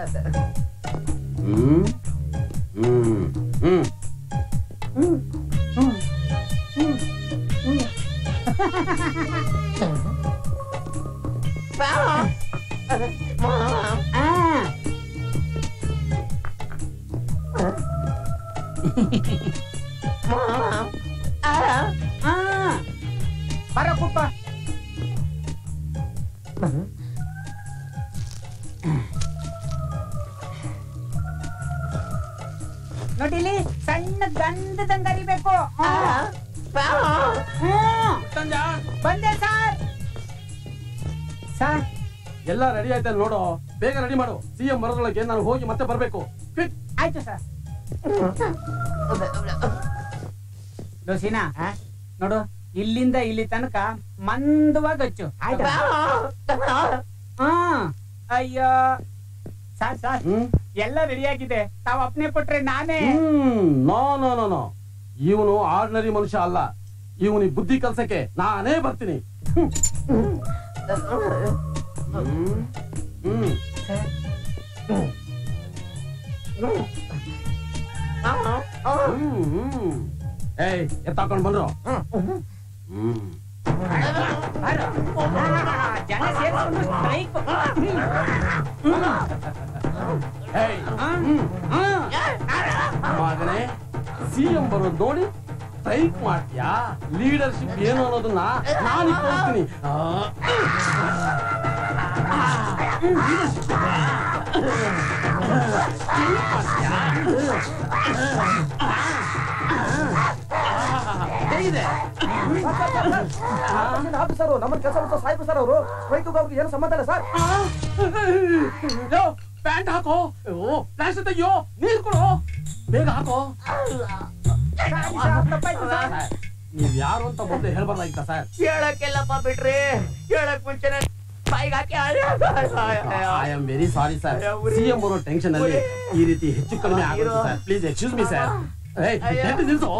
ಹ್ಮ್ ಹ್ಮ್ ಹ್ಮ್ ಬರ ಕೂತ ನೋಡಿಲಿ ಸಣ್ಣ ಗಂಧದಂಗ ಅರಿಬೇಕು ಬಂದೆ ಸರ್ ಸರ್ ಎಲ್ಲ ರೆಡಿ ಆಯ್ತಾ ನೋಡು ಬೇಗ ರೆಡಿ ಮಾಡು ಸಿ ಎಂ ಬರೋದ್ರೊಳಗೆ ನಾನು ಹೋಗಿ ಮತ್ತೆ ಬರ್ಬೇಕು ಕ್ವಿಕ್ ಆಯ್ತು ಸರ್ ದೋಸಿನಾ ನೋಡು ಇಲ್ಲಿಂದ ಇಲ್ಲಿ ತನಕ ಮಂದವಾಗಿ ಹಚ್ಚು ಆಯ್ತಾ ಹ್ಮ್ ಅಯ್ಯೋ ಸಾರ್ ಸಾರ್ ಹ್ಮ್ ಎಲ್ಲ ರೆಡಿ ಆಗಿದೆ ತಾವ್ ಅಪ್ನೆ ಕೊಟ್ರೆ ನಾನೇ hmm no no no no ಇವನು ಆರ್ಡಿನರಿ ಮನುಷ್ಯ ಅಲ್ಲ ಇವನಿಗೆ ಬುದ್ಧಿ ಕಲ್ಸಕ್ಕೆ ನಾನೇ ಬರ್ತೀನಿ ಹ್ಮ್. ಹ್ಮ್. ಹ್ಮ್. ಹ್ಮ್, ಹ್ಮ್. ಏಯ್ ಎತ್ತಾಕೊಂಡ್ ಬಂದ್ರು ಹ್ಮ್ ಬಾರೋ. ಆ, ಜನ ಸೇರ್ಕೊಂಡು ಸ್ಟ್ರೈಕ್ ಏಯ್ ಮಗನೇ ಸಿ ಎಂ ಬರೋದು ನೋಡಿ ಸ್ಟ್ರೈಕ್ ಮಾಡ್ತೀಯಾ ಲೀಡರ್ಶಿಪ್ ಏನು ಅನ್ನೋದನ್ನ ನಾನು ತೋರಿಸ್ತೀನಿ ಹೇಗಿದೆ ಆಫೀಸರು ನಮ್ಮ ಕೆಲಸ ಮಾಡ್ತಾ ಸಾಯ್ತು ಸರ್ ಅವರು ಸ್ಟ್ರೈಕ್ ಅವ್ರಿಗೆ ಏನು ಸಂಬಂಧ ಇಲ್ಲ ಸರ್ ಯೋ ಪ್ಯಾಂಟ್ ಹಾಕೋ ಓ ಪ್ಲಾಸ್ಟಿಕ್ ತೆಗಿಯೋ ನೀರ್ ಕೊಡು ಬೇಗ ಹಾಕೋ ನೀವ್ ಯಾರು ಅಂತ ಮೊದಲೇ ಹೇಳ್ಬಾರ್ದಾಗಿತ್ತ ಸರ್ ಹೇಳಕ್ಕೆಲ್ಲಪ್ಪ ಬಿಟ್ರಿ ಹೇಳಕ್ ಮುಂಚೆನೆ ಬಾಯಿಗೆ ಹಾಕಿ I am very sorry sir C M ಬರೋ ಟೆನ್ಷನ್ ಅಲ್ಲಿ ಈ ರೀತಿ ಹೆಚ್ಚು ಕಡಿಮೆ ಆಗುತ್ತೆ sir please excuse me sir ನಿಲ್ಸು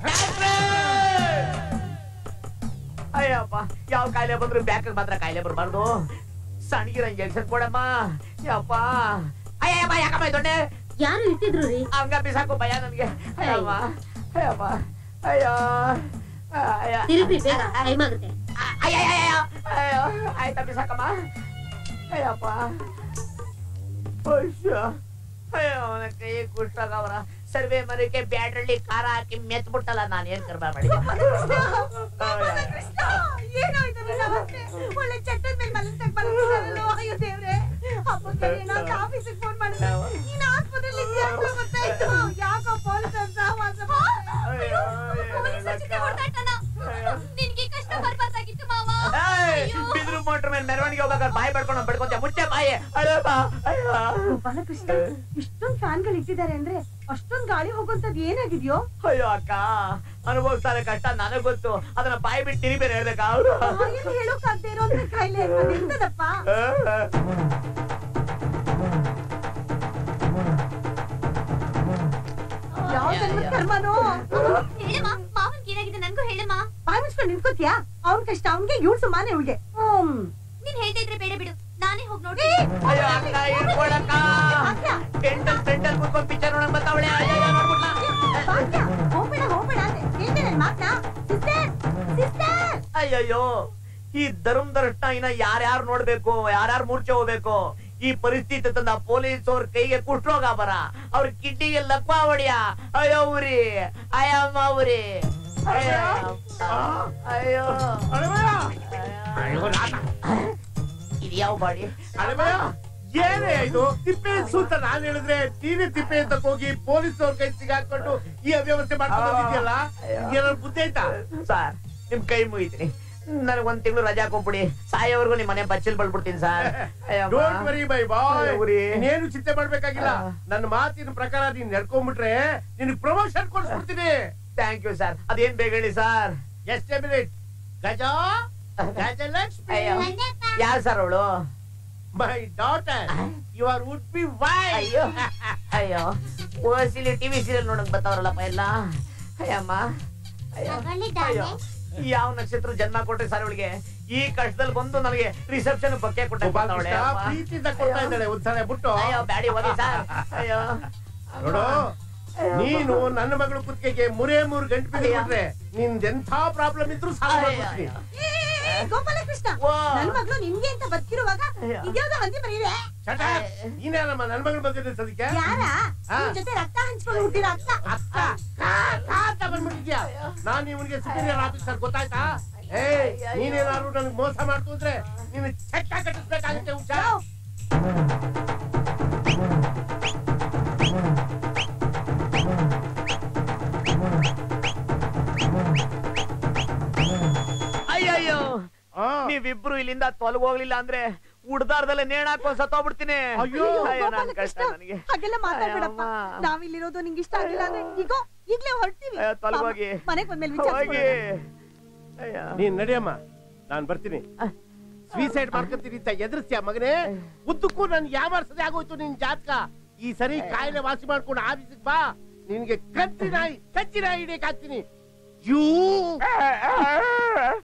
ಅಯ್ಯಪ್ಪ ಯಾವ ಕಾಯಿಲೆ ಬಂದ್ರು ಬ್ಯಾಕ್ ಮಾತ್ರ ಕಾಯಿಲೆ ಬರಬಾರ್ದು ಸಣ್ಣಗಿರ ಇಂಜೆಕ್ಷನ್ ಕೊಡಮ್ಮ ಯಪ್ಪ ಅಯ್ಯಪ್ಪ ಯಾಕಮ್ಮ ದೊಡ್ಡ ಯಾರು ಇಟ್ಟಿದ್ರು ರೀ ಹಂಗ ಬಿಸಾಕು ಭಯ ನನ್ಗೆ ಅಯ್ಯಮ್ಮ ಅಯ್ಯಪ್ಪ ಅಯ್ಯೋ ಅಯ್ಯ ತಿರುಗ್ರಿ ಬೇಗ ಟೈಮ್ ಆಗುತ್ತೆ ಅಯ್ಯಯ್ಯಯ್ಯಯ್ಯ. ಅಯ್ಯೋ ಆಯ್ತಾ ಬಿಸಾಕಮ್ಮ ಅಯ್ಯಪ್ಪ ಅಯ್ಯೋ ಅಯ್ಯೋ ಅವನ ಕೈ ಕುಷ್ಟಾಗವರ ಸರ್ವೆ ಮರಕ್ಕೆ ಬ್ಯಾಟ್ರಲ್ಲಿ ಖಾರ ಹಾಕಿ ಮೆತ್ ಬಿಟ್ಟಲ್ಲ ನಾನು ಏನ್ ಕರ್ಬ ಮಾಡಿ ಏನಾಯ್ತು ನಿನ್ನ ಅವಸ್ಥೆ? ಒಳ್ಳೆ ಚಟ್ಟದ ಮೇಲೆ ಮಲಗ್ತಕ್ಕ ಮಲಗ್ತಿದ್ದಾರಲ್ಲೋ, ಅಯ್ಯೋ ದೇವ್ರೆ ಹಬ್ಬಕ್ಕೆ ಏನಾದ್ರು ಆಫೀಸಿಗೆ ಫೋನ್ ಮಾಡಿದ್ರೆ ನೀನ್ ಆಸ್ಪತ್ರೆಯಲ್ಲಿ ಇದೆಯಾ ಅಂತ ಗೊತ್ತಾಯ್ತು ಯಾಕೋ ಪೊಲೀಸರ ಸಹವಾಸ ಅಯ್ಯೋ, ಪೊಲೀಸರ ಜೊತೆ ಹೊಡೆದಾಟನ ನಿನ್ಗೆ ಕಷ್ಟ ಬರ್ಬಾರ್ದಾಗಿತ್ತು ಮಾವ ಬಿದ್ರು ಮೋಟ್ರ್ ಮೇಲೆ ಮೆರವಣಿಗೆ ಹೋಗ್ಬೇಕಾದ್ರೆ ಬಾಯಿ ಬಡ್ಕೊಂಡು ಬಡ್ಕೊಂತ ಮುಚ್ಚೆ ಬಾಯಿ ಅಯ್ಯಪ್ಪ ಅಯ್ಯೋ ಬಾಲಕೃಷ್ಣ ಇಷ್ಟೊಂದ್ ಫ್ಯಾನ್ಗಳು ಇಟ್ಟಿದ್ದಾರೆ ಅಂದ್ರೆ ಅಷ್ಟೊಂದ್ ಗಾಳಿ ಹೋಗುವಂತದ್ ಏನಾಗಿದ್ಯೋ ಅಯ್ಯೋ ಅಕ್ಕ ಅನುಭವಿಸ್ತಾರೆ ಕಷ್ಟ ನನಗ್ ಗೊತ್ತು ಅದನ್ನ ಬಾಯಿ ಬಿಟ್ಟು ತಿರಿ ಬೇರೆ ಹೇಳ್ಬೇಕಾ ಅವ್ರು ಬಾಯಲ್ಲಿ ಹೇಳೋಕಾಗ್ದೇ ಇರೋಂತ ಕಾಯಿಲೆ ಅದು ಎಂತದಪ್ಪ ಯಾವ ಜನ್ಮದ ಕರ್ಮನೋ ಹೇಳಮ್ಮ ಮಾವನ್ಗೆ ಏನಾಗಿದೆ ನನ್ಗೂ ಹೇಳಮ್ಮ ಬಾಯ್ ಮುಚ್ಕೊಂಡು ನಿಂತ್ಕೋತಿಯಾ ಅವ್ನ್ ಕಷ್ಟ ಅವ್ನ್ಗೆ ಇವ್ಳ್ ಸುಮಾನೆ ಇವ್ಳಿಗೆ ಹ್ಮ್ ನೀನ್ ಹೇಳ್ತಾ ಇದ್ರೆ ಬೇಡ ಬಿಡು ನಾನೇ ಹೋಗಿ ನೋಡಿ ಅಯ್ಯೋ ಅಕ್ಕ ಇಟ್ಕೊಳಕ್ಕ ಟೆಂಟಲ್ ಟೆಂಟಲ್ ಕುತ್ಕೊಂಡ್ ಪಿಕ್ಚರ್ ನೋಡಕ್ ಬರ್ತಾವಳೆ ಅಯ್ಯೋ ನೋಡ್ಬಿಟ್ಲಾ ಭಾಗ್ಯ, ಹೋಗ್ಬೇಡ ಹೋಗ್ಬೇಡ ಅಂದೆ ಕೇಳ್ದೆ ನನ್ ಮಾತ್ನ ಸಿಸ್ಟರ್ ಸಿಸ್ಟರ್ ಅಯ್ಯಯ್ಯೋ ಈ ಧರ್ಮ ದರ್ಶನ ಇನ್ನ ಯಾರ್ಯಾರು ನೋಡ್ಬೇಕು ಯಾರ್ಯಾರು ಮೂರ್ಛೆ ಹೋಗ್ಬೇಕು ಈ ಪರಿಸ್ಥಿತಿ ತಂದ ಪೊಲೀಸ್ ಅವ್ರ ಕೈಗೆ ಕುಷ್ಟ್ರೋಗ ಬರ ಅವ್ರ ಕಿಡ್ನಿಗೆ ಲಕ್ವ ಹೊಡಿಯ ಅಯ್ಯೋ ಉರಿ ಅಯ್ಯಮ್ಮ ಉರಿ ಅಯ್ಯೋ ಅಯ್ಯೋ ಇದ್ಯಾವ ಬಾಡಿ ಏನೇ ಇದು ತಿಪ್ಪೆ ಸೂತ ನಾನ್ ಹೇಳಿದ್ರೆ ನೀನೇ ತಿಪ್ಪೆ ಅಂತ ಹೋಗಿ ಪೊಲೀಸ್ ಅವ್ರ ಕೈ ಸಿಗಾಕೊಂಡು ಈ ಅವ್ಯವಸ್ಥೆ ಮಾಡ್ಕೊಂಡು ಹೋಗಿದ್ಯಲ್ಲ ಏನಾದ್ರು ಬುದ್ಧಿ ಆಯ್ತಾ ಸರ್ ನಿಮ್ ಕೈ ಮುಗಿತೀನಿ ನನಗ್ ಒಂದ್ ತಿಂಗಳು ರಜಾ ಕೊಟ್ಬಿಡಿ ಸಾಯೋವರೆಗೂ ನಿಮ್ ಮನೆ ಬಚ್ಚಲ್ ಬಳ್ಬಿಡ್ತೀನಿ ಸರ್ ಡೋಂಟ್ ವರಿ ಬೈ ಬಾಯ್ ಉರಿ. ನೀನೇನು ಚಿಂತೆ ಮಾಡ್ಬೇಕಾಗಿಲ್ಲ ನನ್ನ ಮಾತಿನ ಪ್ರಕಾರ ನೀನ್ ನಡ್ಕೊಂಡ್ಬಿಟ್ರೆ ನಿನ್ ಪ್ರಮೋಷನ್ ಕೊಡ್ಸ್ಬಿಡ್ತೀನಿ ಥ್ಯಾಂಕ್ ಯು ಸರ್ ಅದೇನ್ ಬೇಗ ಹೇಳಿ ಸರ್ ಎಷ್ಟೇ ಮಿನಿಟ್ ಗಜ ಗಜಲಕ್ಷ್ಮಿ ಅಯ್ಯೋ ಯಾರು ಸರ್ ಅವಳು my daughter your would be wife ಅಯ್ಯೋ ಅಯ್ಯೋ ಓಸಿಲಿ ಟಿವಿ ಸೀರಿಯಲ್ ನೋಡಕ್ ಬರ್ತಾವ್ರಲ್ಲಪ್ಪ ಎಲ್ಲ ಅಯ್ಯಮ್ಮ ಅಯ್ಯೋ ಅಯ್ಯೋ ಯಾವ ನಕ್ಷತ್ರ ಜನ್ಮ ಕೊಟ್ರಿ ಸರ್ ಅವಳಿಗೆ ಈ ಕಷ್ಟದಲ್ಲಿ ಬಂದು ನನಗೆ ರಿಸೆಪ್ಷನ್ ಬಕ್ಕೆ ಕೊಟ್ಟ ಗೋಪಾಲಕೃಷ್ಣ ಪ್ರೀತಿಯಿಂದ ಕೊಡ್ತಾ ಇದ್ದಾಳೆ ಒಂದ್ಸಲ ಬಿಟ್ಟು ಅಯ್ಯೋ ಬ್ಯಾಡಿ ಓದಿ ಸರ್ ಅಯ್ಯೋ ನೋಡು ನೀನು ನನ್ನ ಮಗಳು ಕುತ್ತಿಗೆಗೆ ಮೂರೇ ಮೂರು ಗಂಟೆ ಬಿದ್ದುಬಿಟ್ರೆ ನಿಂದೆಂಥ ಪ್ರಾಬ್ಲಮ್ ಇದ್ರೂ ಸಾಲ್ವ್ ಮಾಡ್ಬಿಡ್ತೀನಿ ಏ, ಏ, ಏ, ಗೋಪಾಲಕೃಷ್ಣ ವಾ. ನನ್ ಮಗಳು ನಿಮ್ಗೆ ಅಂತ ಬದುಕಿರುವಾಗ ಅಯ್ಯ. ಇದ್ಯಾವ್ದೋ ಹಂದಿ ಮರಿದೆ ಚಟ ನೀನೇನಮ್ಮ ನನ್ನ ಮಗಳ ಬಗ್ಗೆ ಸದ್ಯಕ್ಕೆ ಯಾರ ಹಾ. ನಿಮ್ ಜೊತೆ ರಕ್ತ ಹಂಚ್ಕೊಂಡು ಹುಟ್ಟಿರೋ ಅಕ್ಕ ಅಕ್ಕ ಕಾ, ಕಾ ಅಂತ ಬಂದ್ಬಿಟ್ಟಿದ್ಯಾ ನಾನು ಇವನಿಗೆ ಸುಪೀರಿಯರ್ ಆಫೀಸರ್ ಗೊತ್ತಾಯ್ತಾ ಏ ನೀನೇನಾದ್ರು ನನಗೆ ಮೋಸ ಮಾಡ್ತು ಅಂದ್ರೆ ನೀನು ಚಟ್ಟ ಕಟ್ಟಿಸ್ಬೇಕಾಗುತ್ತೆ ಹುಷಾರ್ ಅಯ್ಯಯ್ಯೋ ಆ. ನೀವಿಬ್ರು ಇಲ್ಲಿಂದ ತೊಲಗ್ ಹೋಗ್ಲಿಲ್ಲ ಅಂದ್ರೆ ಉಡ್ದಾರ್ದಲ್ಲೇ ನೇಣ ಹಾಕೊಂಡ್ ಸತ್ತೋಗ್ಬಿಡ್ತೀನಿ ಅಯ್ಯೋ. ಅಯ್ಯೋ ನನ್ ಕಷ್ಟ ಗೋಪಾಲಕೃಷ್ಣ ನನಗೆ ಹಾಗೆಲ್ಲ ಮಾತಾಡ್ಬೇಡಪ್ಪ ಅಯ್ಯಮ್ಮ. ನಾವಿಲ್ಲಿರೋದು ನಿಂಗೆ ಇಷ್ಟ ಆಗಿಲ್ಲ ಅಂದ್ರೆ ಈಗ ಈಗ್ಲೇ ಹೊರಡ್ತೀವಿ ಅಯ್ಯೋ, ತೊಲಗೋಗಿ. ಮನೆಗ್ ಬಂದ್ಮೇಲೆ ಹೋಗಿ ವಿಚಾರಿಸ್ಕೊಳ್ಳೋಣ ಅಯ್ಯೋ. ನೀನ್ ನಡಿಯಮ್ಮ ನಾನ್ ಬರ್ತೀನಿ ಸ್ವೀಸೈಡ್ ಮಾಡ್ಕೊಂತೀನಿ ಅಂತ ಎದುರಿಸ್ತೀಯ ಮಗನೇ ಉದ್ದಕ್ಕೂ ನನ್ ಯಾವಾರ್ಸದೆ ಆಗೋಯ್ತು ನಿನ್ ಜಾತಕ ಈ ಸರಿ ಕಾಯಿಲೆ ವಾಸಿ ಮಾಡ್ಕೊಂಡು ಆಫೀಸಿಗೆ ಬಾ ನಿನ್ಗೆ ಕತ್ತಿ ನಾಯಿ ಕಚ್ಚಿ ನಾಯಿ ಹಿಡಿಯಕ್ ಹಾಕ್ತೀನಿ ಯೂ